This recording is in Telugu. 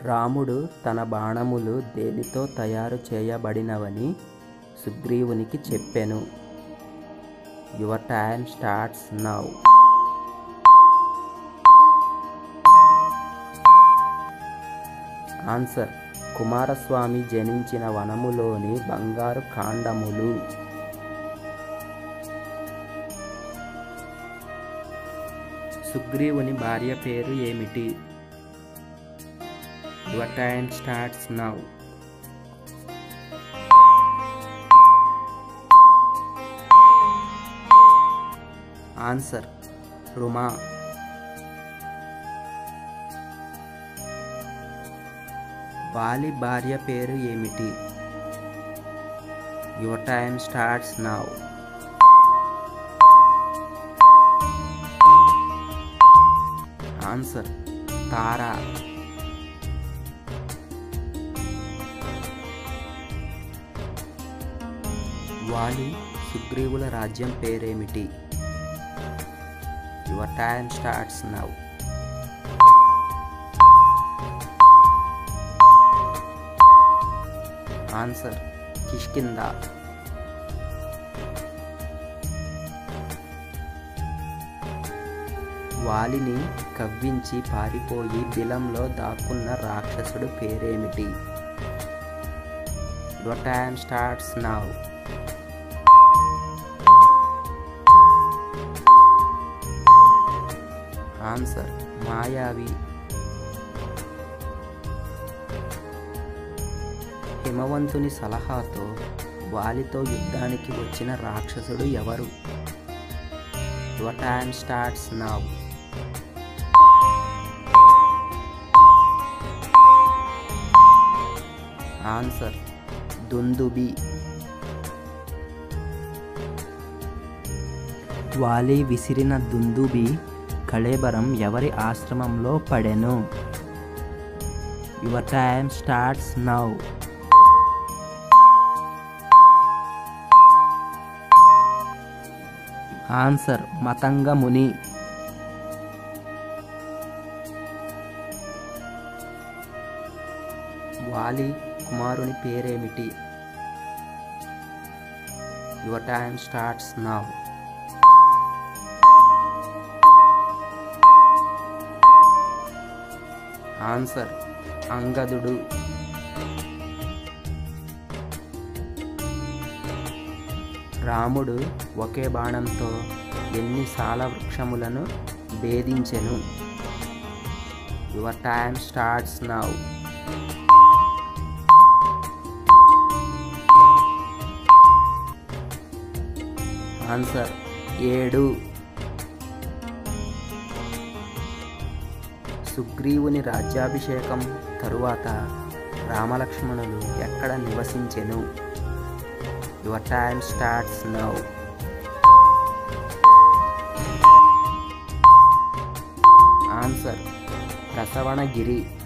రాముడు తన బాణములు దేనితో తయారు చేయబడినవని సుగ్రీవునికి చెప్పెను your time starts now answer Kumaraswamy జనించిన వనములోని బంగారు కాండములు సుగ్రీవుని భార్య పేరు ఏమిటి your time starts now answer Ruma Vali భార్య పేరు ఏమిటి your time starts now answer Tara Vali సుగ్రీవుల రాజ్యం పేరేమిటి your time starts now answer Kishkindha వాలిని కవ్వించి పారిపోయి బిలంలో దాక్కున్న రాక్షసుడు పేరేమిటి your time starts now answer Mayavi హిమవంతుని సలహాతో వాలితో యుద్ధానికి వచ్చిన రాక్షసుడు ఎవరు your time starts now answer దుందుబి వాలి విసిరిన దుందుబి కళేబరం ఎవరి ఆశ్రమంలో పడెను your time starts now answer Matanga ముని వాలి కుమారుని పేరేమిటి your time starts now answer అంగదుడు రాముడు ఒకే బాణంతో ఎన్ని సాల వృక్షములను భేదించెను your time starts now answer ఏడు సుగ్రీవుని రాజ్యాభిషేకం తరువాత రామలక్ష్మణులు ఎక్కడ నివసించెను your time starts now answer ప్రసవణగిరి